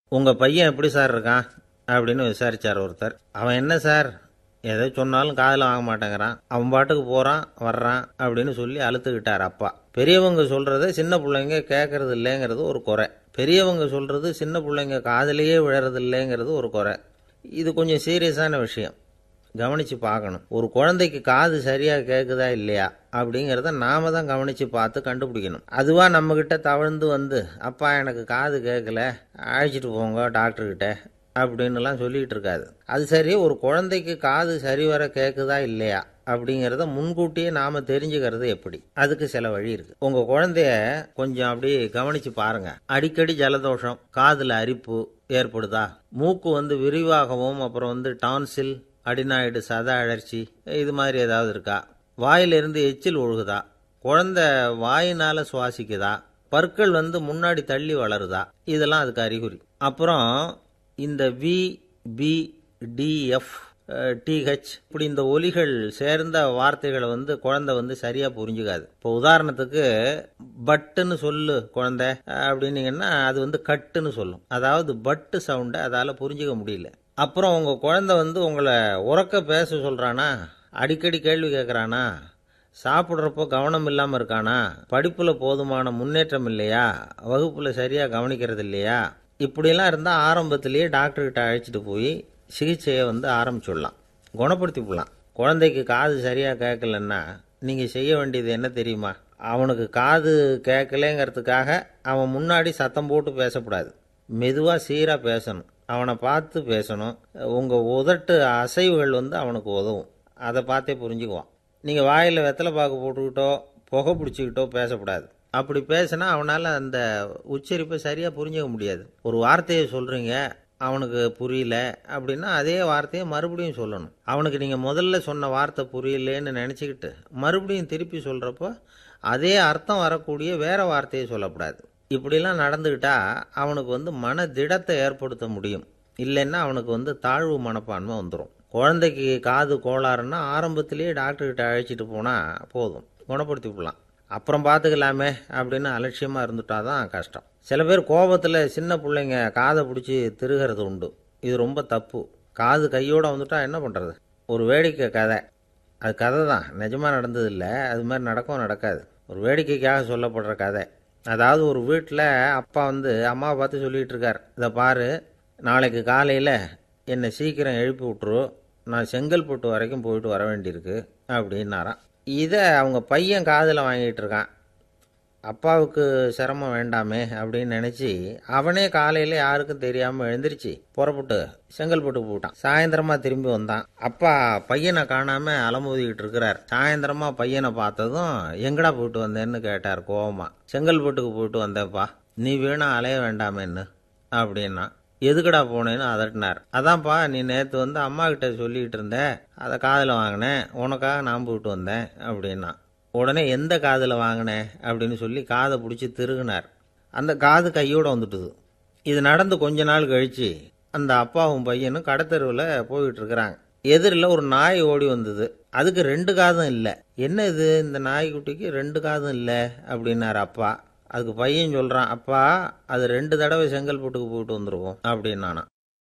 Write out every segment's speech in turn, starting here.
உங்கள் பையன் எப்படி சார் இருக்கான் அப்படின்னு விசாரிச்சார் ஒருத்தர் அவன் என்ன சார் எதை சொன்னாலும் காதில் வாங்க மாட்டேங்கிறான் அவன் பாட்டுக்கு போகிறான் வர்றான் அப்படின்னு சொல்லி அழுத்துக்கிட்டார் அப்பா பெரியவங்க சொல்கிறத சின்ன பிள்ளைங்க கேட்கறது இல்லைங்கிறது ஒரு குறை பெரியவங்க சொல்கிறது சின்ன பிள்ளைங்க காதிலேயே விழறது இல்லைங்கிறது ஒரு குறை இது கொஞ்சம் சீரியஸான விஷயம் கவனித்து பார்க்கணும் ஒரு குழந்தைக்கு காது சரியாக கேட்குதா இல்லையா அப்படிங்கிறத நாம தான் கவனித்து பார்த்து கண்டுபிடிக்கணும் அதுவாக நம்மக்கிட்ட தவழ்ந்து வந்து அப்பா எனக்கு காது கேட்கல அழைச்சிட்டு போங்க டாக்டர்கிட்ட அப்படின்னுலாம் சொல்லிகிட்டு இருக்காது அது சரி ஒரு குழந்தைக்கு காது சரிவர கேட்குதா இல்லையா அப்படிங்கிறத முன்கூட்டியே நாம் தெரிஞ்சுக்கிறது எப்படி அதுக்கு சில வழி இருக்கு உங்க குழந்தைய கொஞ்சம் அப்படி கவனிச்சு பாருங்க அடிக்கடி ஜலதோஷம் காதுல அரிப்பு ஏற்படுதா மூக்கு வந்து விரிவாகவும் அப்புறம் வந்து டான்சில் அடினாய்டு சத அழற்சி இது மாதிரி ஏதாவது இருக்கா வாயிலிருந்து எச்சில் ஒழுகுதா குழந்தை வாயினால சுவாசிக்குதா பற்கள் வந்து முன்னாடி தள்ளி வளருதா இதெல்லாம் அதுக்கு அறிகுறி அப்புறம் இந்த வி பி டிஎஃப் டிஹெச் இப்படி இந்த ஒலிகள் சேர்ந்த வார்த்தைகளை வந்து குழந்தை வந்து சரியா புரிஞ்சுக்காது இப்போ உதாரணத்துக்கு பட்டுன்னு சொல்லு குழந்தை அப்படின்னீங்கன்னா அது வந்து கட்டுன்னு சொல்லும் அதாவது பட்டு சவுண்டை அதால புரிஞ்சுக்க முடியல அப்புறம் உங்க குழந்தை வந்து உங்களை உறக்க பேச சொல்றானா அடிக்கடி கேள்வி கேட்கறானா சாப்பிட்றப்போ கவனம் இல்லாமல் இருக்கானா படிப்பில் போதுமான முன்னேற்றம் இல்லையா வகுப்பில் சரியாக கவனிக்கிறது இல்லையா இப்படியெல்லாம் இருந்தால் ஆரம்பத்திலேயே டாக்டர்கிட்ட அழைச்சிட்டு போய் சிகிச்சையை வந்து ஆரம்பிச்சுடலாம் குணப்படுத்தி விடலாம் குழந்தைக்கு காது சரியாக கேட்கலன்னா நீங்கள் செய்ய வேண்டியது என்ன தெரியுமா அவனுக்கு காது கேட்கலேங்கிறதுக்காக அவன் முன்னாடி சத்தம் போட்டு பேசக்கூடாது மெதுவாக சீராக பேசணும் அவனை பார்த்து பேசணும் உங்கள் உதட்டு அசைவுகள் வந்து அவனுக்கு உதவும் அதை பார்த்தே புரிஞ்சுக்குவான் நீங்கள் வாயில் வெத்தலை பாக்கு போட்டுக்கிட்டோ புகை பிடிச்சிக்கிட்டோ பேசக்கூடாது அப்படி பேசினா அவனால் அந்த உச்சரிப்பை சரியாக புரிஞ்சுக்க முடியாது ஒரு வார்த்தையை சொல்கிறீங்க அவனுக்கு புரியல அப்படின்னா அதே வார்த்தையை மறுபடியும் சொல்லணும் அவனுக்கு நீங்கள் முதல்ல சொன்ன வார்த்தை புரியலேன்னு நினச்சிக்கிட்டு மறுபடியும் திருப்பி சொல்கிறப்போ அதே அர்த்தம் வரக்கூடிய வேற வார்த்தையை சொல்லக்கூடாது இப்படிலாம் நடந்துக்கிட்டா அவனுக்கு வந்து மன திடத்தை ஏற்படுத்த முடியும் இல்லைன்னா அவனுக்கு வந்து தாழ்வு மனப்பான்மை வந்துடும் குழந்தைக்கு காது கோளாறுன்னா ஆரம்பத்திலேயே டாக்டர்கிட்ட அழைச்சிட்டு போனால் போதும் குணப்படுத்தி விடலாம் அப்புறம் பார்த்துக்கலாமே அப்படின்னு அலட்சியமாக இருந்துட்டா தான் கஷ்டம் சில பேர் கோபத்தில் சின்ன பிள்ளைங்க காதை பிடிச்சி திருகிறது உண்டு இது ரொம்ப தப்பு காது கையோடு வந்துட்டா என்ன பண்ணுறது ஒரு வேடிக்கை கதை அது கதை தான் நிஜமாக நடந்தது இல்லை அது மாதிரி நடக்கவும் நடக்காது ஒரு வேடிக்கைக்காக சொல்லப்படுற கதை அதாவது ஒரு வீட்டில் அப்பா வந்து அம்மாவை பார்த்து சொல்லிகிட்டு இருக்கார் இதை பாரு நாளைக்கு காலையில் என்னை சீக்கிரம் எழுப்பி விட்ரு நான் செங்கல்பட்டு வரைக்கும் போயிட்டு வர வேண்டியிருக்கு அப்படின்னாராம் இதை அவங்க பையன் காதில் வாங்கிட்டு இருக்கான் அப்பாவுக்கு சிரமம் வேண்டாமே அப்படின்னு நினச்சி அவனே காலையில் யாருக்கும் தெரியாமல் எழுந்திரிச்சு புறப்பட்டு செங்கல்பட்டு போட்டான் சாயந்தரமா திரும்பி வந்தான் அப்பா பையனை காணாமல் அலமோதிக்கிட்டு இருக்கிறார் சாயந்தரமா பையனை பார்த்ததும் எங்கடா போயிட்டு வந்தேன்னு கேட்டார் கோவமா செங்கல்பட்டுக்கு போயிட்டு வந்தேன்ப்பா நீ வீணா அலைய வேண்டாமேன்னு அப்படின்னா எதுக்குடா போனேன்னு அதட்டினார் அதான்ப்பா நீ நேற்று வந்து அம்மா கிட்ட சொல்லிக்கிட்டு இருந்த அதை காதில் வாங்கினேன் உனக்காக நான் போயிட்டு வந்தேன் அப்படின்னா உடனே எந்த காதில் வாங்கினேன் அப்படின்னு சொல்லி காதை பிடிச்சி திருகுனார் அந்த காது கையோடு வந்துட்டுது இது நடந்து கொஞ்ச நாள் கழிச்சு அந்த அப்பாவும் பையனும் கடத்தெருவில் போயிட்டு இருக்கிறாங்க எதிரில் ஒரு நாய் ஓடி வந்தது அதுக்கு ரெண்டு காதும் இல்லை என்ன இது இந்த நாய்க்குட்டிக்கு ரெண்டு காதும் இல்லை அப்படின்னாரு அப்பா அதுக்கு பையன் சொல்றான் அப்பா அது ரெண்டு தடவை செங்கல்பட்டுக்கு போயிட்டு வந்திருக்கும் அப்படின்னானா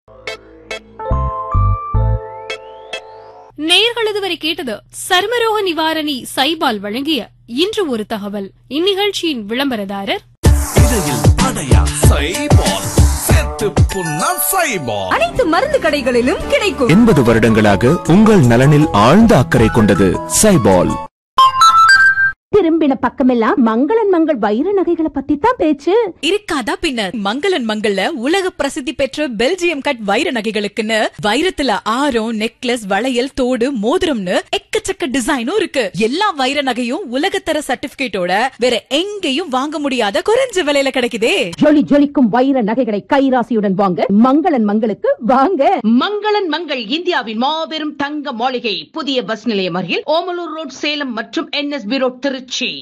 நேயர்கள் இதுவரை கேட்டது சர்மரோக நிவாரணி சைபால் வழங்கிய இன்று ஒரு தகவல் இந்நிகழ்ச்சியின் விளம்பரதாரர் இடையில் அடையா சைபால் செத்து புண்ணா சைபால் அனைத்து மருந்து கடைகளிலும் கிடைக்கும் எண்பது வருடங்களாக உங்கள் நலனில் ஆழ்ந்த அக்கறை கொண்டது சைபால் திரும்பின பக்கமெல்லாம் மங்களன் மங்கள் வைர நகைகளை பத்தி தான் பேச்சு இருக்காதா பின்ன மங்களன் மங்கள்ல உலக பிரசித்தி பெற்ற பெல்ஜியம் கட் வைர நகைகளுக்குன்னு வைரத்துல ஆரம் நெக்லஸ் வளையல் தோடு மோதிரம்னு எக்கச்சக்க டிசைனும் இருக்கு எல்லா வைர நகையும் உலகத்தர சர்டிபிகேட்டோட வேற எங்கேயும் வாங்க முடியாத குறைஞ்ச விலையில கிடைக்குதே ஜொலி ஜொலிக்கும் வைர நகைகளை கைராசியுடன் வாங்க மங்களன் மங்களுக்கு வாங்க மங்களன் மங்கள் இந்தியாவின் மாபெரும் தங்க மாளிகை புதிய பஸ் நிலையம் அருகில் ஓமலூர் ரோட் சேலம் மற்றும் என்எஸ்பி ரோட் திருச்சி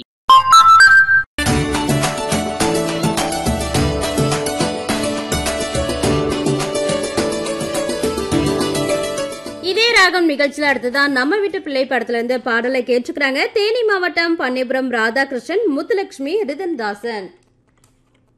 இதே ராகம் நிகழ்ச்சியில அடுத்ததான் நம்ம வீட்டு பிள்ளை படத்துல இருந்து பாடலை கேட்டுக்கிறாங்க தேனி மாவட்டம் பன்னிபுரம் ராதாகிருஷ்ணன் முத்துலட்சுமி ரிதன் தாசன்